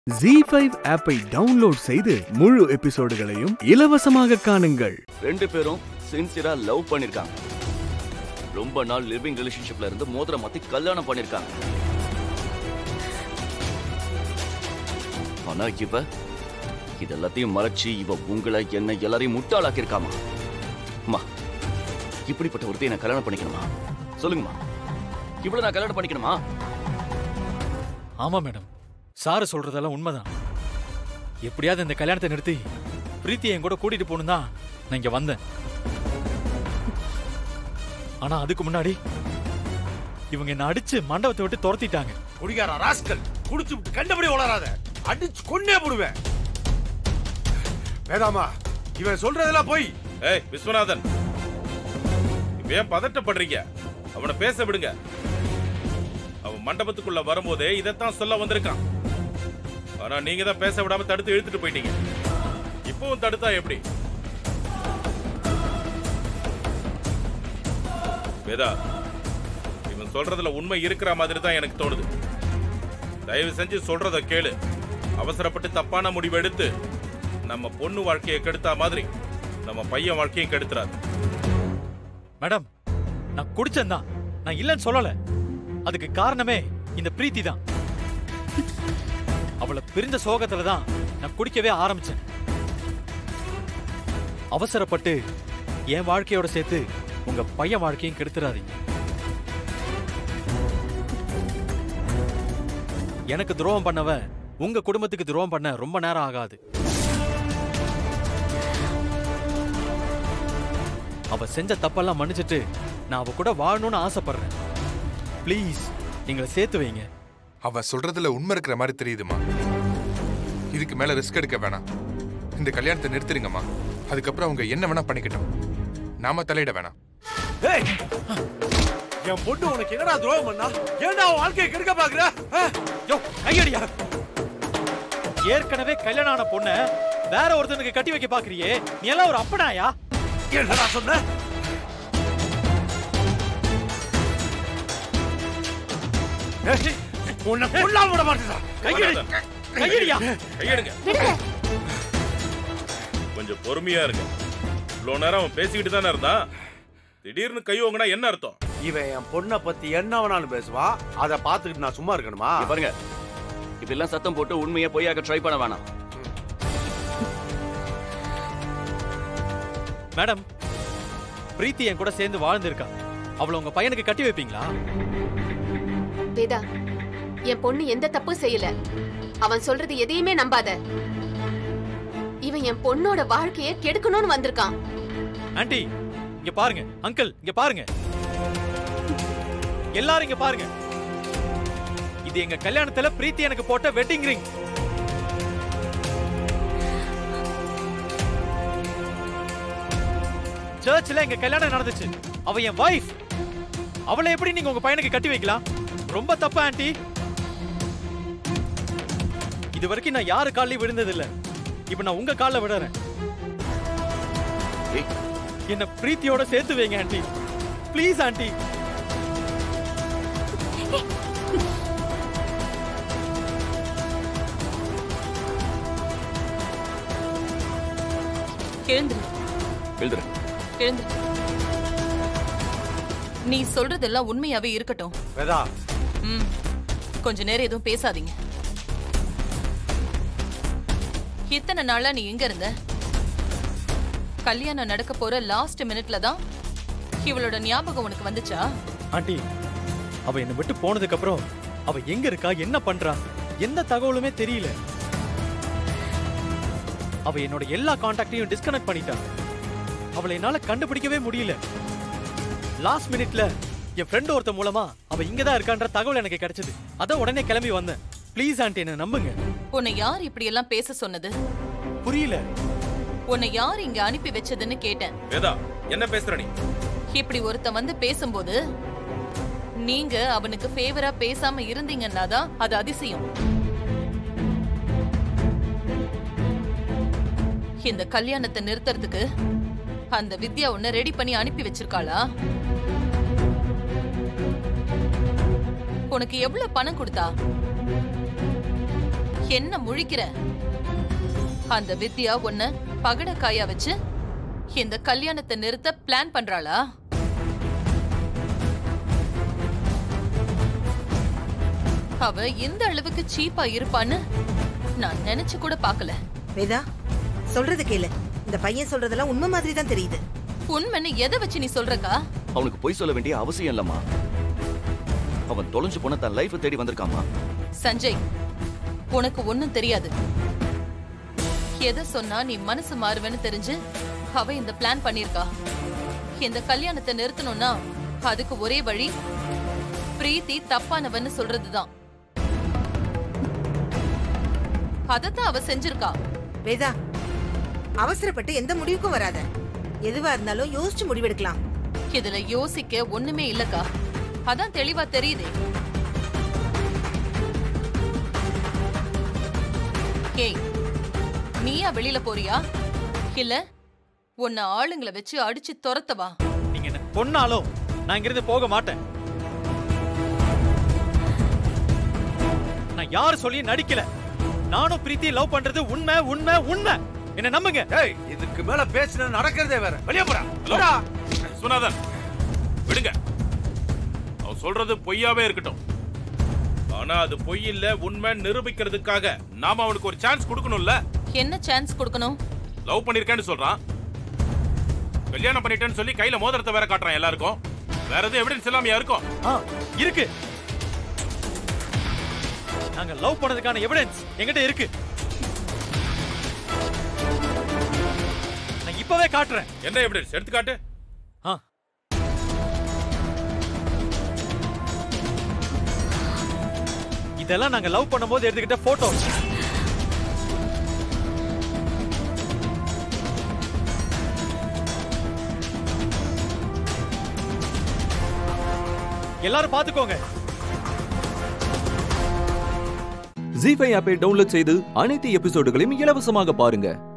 G five ஆப்பை download செய்து முழு எபிசோடுகளையும் இலவசமாக காணுங்கள் ரெண்டு பேரும் சின்சியரா லவ் பண்ணிருக்காங்க ரொம்ப நாள் லிவிங் ரிலேஷன்ஷிப்ல இருந்து மோதிரம் மாத்தி கல்யாணம் பண்ணிருக்காங்க ஆனா இவ இது எல்லாத்தையும் மறைச்சு இவ உங்களை என்ன எல்லாரையும் முட்டாளாக்கி இருக்காமா அம்மா இப்படிப்பட்ட ஒருத்தையை நான் கல்யாணம் பண்ணிக்கணுமா சொல்லுங்கம்மா இவ்வளவு நான் கல்யாணம் பண்ணிக்கணுமா ஆமா மேடம் சாரு சொல்றதெல்லாம் உண்மைதான் எப்படியாவது இந்த கல்யாணத்தை நிறுத்தி பிரீத்தியை என் கூட கூட்டிட்டு போகணும் தான் நான் இங்க வந்தேன் ஆனா அதுக்கு முன்னாடி இவங்க என்ன அடிச்சு மண்டபத்தை விட்டு துரத்திட்டாங்க குடிகார ராஸ்கல் குடிச்சு விட்டு கண்டபடி வளராத அடிச்சு கொன்னே போடுவேன் வேதாமா இவன் சொல்றதெல்லாம் போய் ஏய் விஸ்வநாதன் இப்ப ஏன் பதட்டப்படுறீங்க அவனை பேச விடுங்க அவன் மண்டபத்துக்குள்ள வரும்போதே இதைத்தான் சொல்ல வந்திருக்கான் ஆனா நீங்க தான் பேச விடாம தடுத்து இழுத்துட்டு போயிட்டீங்க இப்பவும் தடுத்தா எப்படி வேதா இவன் சொல்றதுல உண்மை இருக்கிற மாதிரி தான் எனக்கு தோணுது தயவு செஞ்சு சொல்றத கேளு அவசரப்பட்டு தப்பான முடிவு எடுத்து நம்ம பொண்ணு வாழ்க்கையை கெடுத்தா மாதிரி நம்ம பையன் வாழ்க்கையும் கெடுத்துறாது மேடம் நான் குடிச்சேன் தான் நான் இல்லைன்னு சொல்லல அதுக்கு காரணமே இந்த பிரீத்தி தான் அவளை பிரிந்த சோகத்துல தான் நான் குடிக்கவே ஆரம்பிச்சேன் அவசரப்பட்டு என் வாழ்க்கையோட சேர்த்து உங்க பையன் வாழ்க்கையும் கெடுத்துறாதீங்க எனக்கு துரோகம் பண்ணவன் உங்க குடும்பத்துக்கு துரோகம் பண்ண ரொம்ப நேரம் ஆகாது அவ செஞ்ச தப்பெல்லாம் மன்னிச்சிட்டு நான் அவ கூட வாழணும்னு ஆசைப்படுறேன் ப்ளீஸ் எங்களை சேர்த்து வைங்க அவ சொல்றதுல உண்மை இருக்கிற மாதிரி தெரியுதுமா இதுக்கு மேல ரிஸ்க் எடுக்க வேணாம் இந்த கல்யாணத்தை நிறுத்திடுங்கம்மா அதுக்கப்புறம் அவங்க என்ன வேணா பண்ணிக்கட்டும் நாம தலையிட வேணாம் ஏய் என் பொண்ணு உனக்கு என்னடா துரோகம் பண்ணா ஏன்டா அவன் வாழ்க்கையை கெடுக்க பாக்குற ஆ? யோ கையடியா ஏற்கனவே கல்யாணம் ஆன பொண்ண வேற ஒருத்தனுக்கு கட்டி வைக்க பாக்குறியே நீ எல்லாம் ஒரு அப்பனாயா என்னடா சொன்ன ஏய், உன்னை கொல்லாம விட மாட்டேடா கையடி கையடியா கையெடுங்க கொஞ்சம் பொறுமையா இருங்க இவ்வளவு நேரம் அவன் பேசிக்கிட்டு தானே இருந்தான் திடீர்னு கை ஓங்கினா என்ன அர்த்தம் இவன் என் பொண்ணை பத்தி என்ன வேணாலும் பேசுவான் அதை பார்த்துக்கிட்டு நான் சும்மா இருக்கணுமா இங்க பாருங்க இப்படிலாம் சத்தம் போட்டு உண்மையை பொய்யாக்க ட்ரை பண்ண வேணாம் மேடம் பிரீத்தி என் கூட சேர்ந்து வாழ்ந்திருக்கா அவளை உங்க பையனுக்கு கட்டி வைப்பீங்களா வேதா என் பொண்ணு எந்த தப்பும் செய்யல அவன் சொல்றது எதையுமே நம்பாத இவன் என் பொண்ணோட வாழ்க்கைய கெடுக்கணும்னு வந்திருக்கான் ஆண்டி இங்க பாருங்க அங்கிள் இங்க பாருங்க எல்லாரும் இங்க பாருங்க இது எங்க கல்யாணத்துல பிரீத்தி எனக்கு போட்ட வெட்டிங் ரிங் சர்ச்சில் எங்க கல்யாணம் நடந்துச்சு அவ என் வைஃப் அவளை எப்படி நீங்க உங்க பையனுக்கு கட்டி வைக்கலாம் ரொம்ப தப்பு ஆண்டி இது வரைக்கும் நான் யாரு காலையும் விழுந்தது இல்ல இப்ப நான் உங்க கால்ல விடுறேன் ஏய், என்ன பிரீத்தியோட சேர்த்து வைங்க ஆண்டி ப்ளீஸ் ஆண்டி எழுந்துரு எழுதுறேன் எழுந்துரு நீ சொல்றதெல்லாம் உண்மையாவே இருக்கட்டும் வேதா ம் கொஞ்ச நேரம் எதுவும் பேசாதீங்க இத்தனை நாளா நீ எங்க இருந்த கல்யாணம் நடக்க போற லாஸ்ட் மினிட்ல தான் இவளோட ஞாபகம் உனக்கு வந்துச்சா ஆண்டி அவ என்னை விட்டு போனதுக்கு அப்புறம் அவ எங்க இருக்கா என்ன பண்றா எந்த தகவலுமே தெரியல அவ என்னோட எல்லா கான்டாக்டையும் டிஸ்கனெக்ட் பண்ணிட்டா அவளை என்னால கண்டுபிடிக்கவே முடியல லாஸ்ட் மினிட்ல என் ஃப்ரெண்ட் ஒருத்த மூலமா அவ இங்க தான் இருக்கான்ற தகவல் எனக்கு கிடைச்சது அதான் உடனே கிளம்பி வந்தேன் ப்ளீஸ் ஆண்டி என்ன நம்புங்க உன்னை யார் இப்படி எல்லாம் பேச சொன்னது புரியல உன்னை யார் இங்க அனுப்பி வச்சதுன்னு கேட்டேன் வேதா என்ன பேசுற நீ இப்படி ஒருத்தன் வந்து பேசும்போது நீங்க அவனுக்கு ஃபேவரா பேசாம இருந்தீங்கன்னா தான் அது அதிசயம் இந்த கல்யாணத்தை நிறுத்துறதுக்கு அந்த வித்யா உன்னை ரெடி பண்ணி அனுப்பி வச்சிருக்காளா உனக்கு எவ்வளவு பணம் கொடுத்தா என்ன முழிக்கிற அந்த வித்யா உன்ன பகடக்காயா வச்சு இந்த கல்யாணத்தை நிறுத்த பிளான் பண்றாளா அவ இந்த அளவுக்கு சீப்பா இருப்பான்னு நான் நினைச்சு கூட பார்க்கல வேதா சொல்றது கேளு இந்த பையன் சொல்றதெல்லாம் உண்மை மாதிரி தான் தெரியுது உண்மைன்னு எதை வச்சு நீ சொல்றக்கா அவனுக்கு பொய் சொல்ல வேண்டிய அவசியம் இல்லம்மா அவன் தொலைஞ்சு போன தன் லைஃப் தேடி வந்திருக்காமா சஞ்சய் உனக்கு ஒண்ணும் தெரியாது எதை சொன்னா நீ மனசு மாறுவேன்னு தெரிஞ்சு அவ இந்த பிளான் பண்ணிருக்கா இந்த கல்யாணத்தை நிறுத்தணும்னா அதுக்கு ஒரே வழி பிரீத்தி தப்பானவன்னு சொல்றதுதான் அதத்தான் அவ செஞ்சிருக்கா வேதா அவசரப்பட்டு எந்த முடிவுக்கும் வராத எதுவா இருந்தாலும் யோசிச்சு முடிவெடுக்கலாம் இதுல யோசிக்க ஒண்ணுமே இல்லக்கா அதான் தெளிவா தெரியுதே ஏய் நீயா வெளியில போறியா இல்ல உன்னை ஆளுங்களை வச்சு அடிச்சு துரத்தவா நீங்க என்ன கொன்னாலும் நான் இங்கிருந்து போக மாட்டேன் நான் யார் சொல்லி நடிக்கல நானும் பிரீத்தியை லவ் பண்றது உண்மை உண்மை உண்மை என்ன நம்புங்க ஏய் இதுக்கு மேல பேசின நடக்கிறதே வேற வெளியே போடா ஹலோ போடா. விஸ்வநாதன் விடுங்க அவன் சொல்றது பொய்யாவே இருக்கட்டும் ஆனா அது பொய் இல்ல உண்மை நிரூபிக்கிறதுக்காக நாம அவனுக்கு ஒரு சான்ஸ் கொடுக்கணும்ல என்ன சான்ஸ் கொடுக்கணும் லவ் பண்ணிருக்கேன்னு சொல்றான் கல்யாணம் பண்ணிட்டேன்னு சொல்லி கையில மோதிரத்தை வேற காட்டுறான் எல்லாருக்கும் வேற எதுவும் எவிடன்ஸ் இல்லாம இருக்கும் ஆ இருக்கு நாங்க லவ் பண்ணதுக்கான எவிடன்ஸ் என்கிட்ட இருக்கு நான் இப்பவே காட்டுறேன் என்ன எவிடன்ஸ் எடுத்துக்காட்டு ஆ இதெல்லாம் நாங்க லவ் பண்ணும்போது எடுத்துக்கிட்ட போட்டோ எல்லாரும் பாத்துக்கோங்க ஜி ஃபைவ் ஆப்பை டவுன்லோட் செய்து அனைத்து எபிசோடுகளையும் இலவசமாக பாருங்க